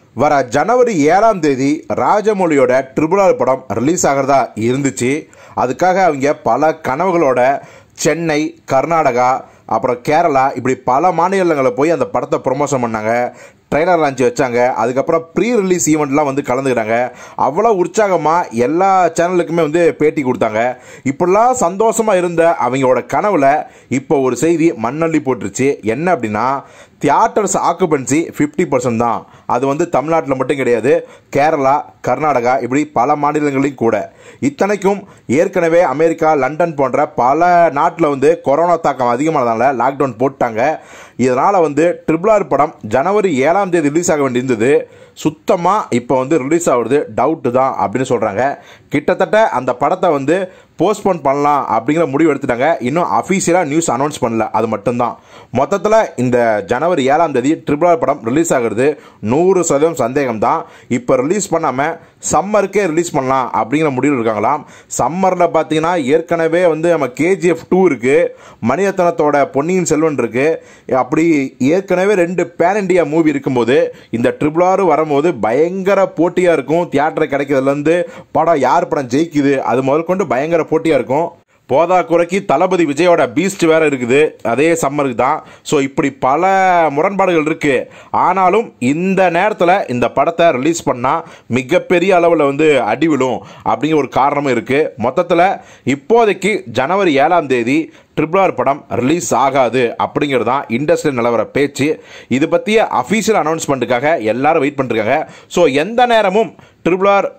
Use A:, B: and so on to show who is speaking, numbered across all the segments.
A: வர ஜனவரி ஏழாம் தேதி ராஜமௌலியோட ட்ரிபிள் ஆர் படம் ரிலீஸ் ஆகிறதா இருந்துச்சு அதுக்காக அவங்க பல கனவுகளோட சென்னை கர்நாடகா அப்புறம் கேரளா இப்படி பல மாநிலங்களில் போய் அந்த படத்தை ப்ரொமோஷன் பண்ணாங்க ட்ரெய்லர் லான்ச் வச்சாங்க அதுக்கப்புறம் ப்ரீ ரிலீஸ் ஈவெண்ட்லாம் வந்து கலந்துக்கிறாங்க அவ்வளோ உற்சாகமாக எல்லா சேனலுக்குமே வந்து பேட்டி கொடுத்தாங்க இப்படிலாம் சந்தோஷமாக இருந்த அவங்களோட கனவுல இப்போ ஒரு செய்தி மண்ணள்ளி போட்டுருச்சு என்ன அப்படின்னா தியேட்டர்ஸ் ஆக்குபென்சி ஃபிஃப்டி பர்சன்ட் தான் அது வந்து தமிழ்நாட்டில் மட்டும் கிடையாது கேரளா கர்நாடகா இப்படி பல மாநிலங்களையும் கூட இத்தனைக்கும் ஏற்கனவே அமெரிக்கா லண்டன் போன்ற பல நாட்டில் வந்து கொரோனா தாக்கம் அதிகமானதால லாக்டவுன் போட்டாங்க இதனால் வந்து ட்ரிபிள் ஆர் படம் ஜனவரி ஏழாம் தேதி ரிலீஸ் ஆக வேண்டியிருந்தது சுத்தமாக இப்போ வந்து ரிலீஸ் ஆகுறது டவுட்டு தான் அப்படின்னு சொல்கிறாங்க கிட்டத்தட்ட அந்த படத்தை வந்து போஸ்ட்போன் பண்ணலாம் அப்படிங்கிற முடிவு எடுத்துட்டாங்க இன்னும் அஃபீஷியலாக நியூஸ் அனௌன்ஸ் பண்ணல அது மட்டும்தான் மொத்தத்தில் இந்த ஜனவரி ஏழாம் தேதி ட்ரிபிள் ஆர் படம் ரிலீஸ் ஆகிறது நூறு சதவீதம் சந்தேகம் தான் இப்போ ரிலீஸ் பண்ணாமல் சம்மருக்கே ரிலீஸ் பண்ணலாம் அப்படிங்கிற முடிவு இருக்காங்களாம் சம்மரில் பார்த்தீங்கன்னா ஏற்கனவே வந்து நம்ம கேஜிஎஃப் டூ இருக்குது மணிரத்னத்தோட பொன்னியின் செல்வன் இருக்குது அப்படி ஏற்கனவே ரெண்டு பேன் இண்டியா மூவி இருக்கும்போது இந்த ட்ரிபிள் ஆர் வரும்போது பயங்கர போட்டியாக இருக்கும் தியேட்டர் கிடைக்கிறதுலேருந்து படம் யார் படம் ஜெயிக்குது அது முதல் கொண்டு பயங்கர போட்டியாக இருக்கும் போதா குறைக்கு தளபதி விஜயோட பீஸ்ட் வேற இருக்குது அதே சம்மருக்கு தான் ஸோ இப்படி பல முரண்பாடுகள் இருக்கு ஆனாலும் இந்த நேரத்தில் இந்த படத்தை ரிலீஸ் பண்ணால் மிகப்பெரிய அளவில் வந்து அடி விழும் அப்படிங்கிற ஒரு காரணமும் இருக்கு மொத்தத்தில் இப்போதைக்கு ஜனவரி ஏழாம் தேதி ட்ரிபிள் ஆர் படம் ரிலீஸ் ஆகாது அப்படிங்கிறது தான் இண்டஸ்ட்ரி நிலவர பேச்சு இது பற்றிய அஃபீஷியல் அனௌன்ஸ்மெண்ட்டுக்காக எல்லாரும் வெயிட் பண்ணிருக்காங்க ஸோ எந்த நேரமும் ட்ரிபிள் ஆர்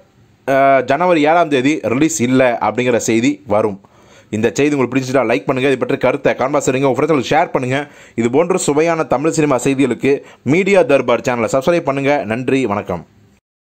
A: ஜனவரி ஏழாம் தேதி ரிலீஸ் இல்லை அப்படிங்கிற செய்தி வரும் இந்த செய்தி உங்களுக்கு பிடிச்சிட்டா லைக் பண்ணுங்க இது பற்றி கருத்தை கான்பாஸ் செய்யுங்க உங்கள் ஃப்ரெண்ட்ஸுக்கு ஷேர் பண்ணுங்க இது போன்ற சுவையான தமிழ் சினிமா செய்திகளுக்கு மீடியா தர்பார் சேனலை சப்ஸ்கிரைப் பண்ணுங்க நன்றி வணக்கம்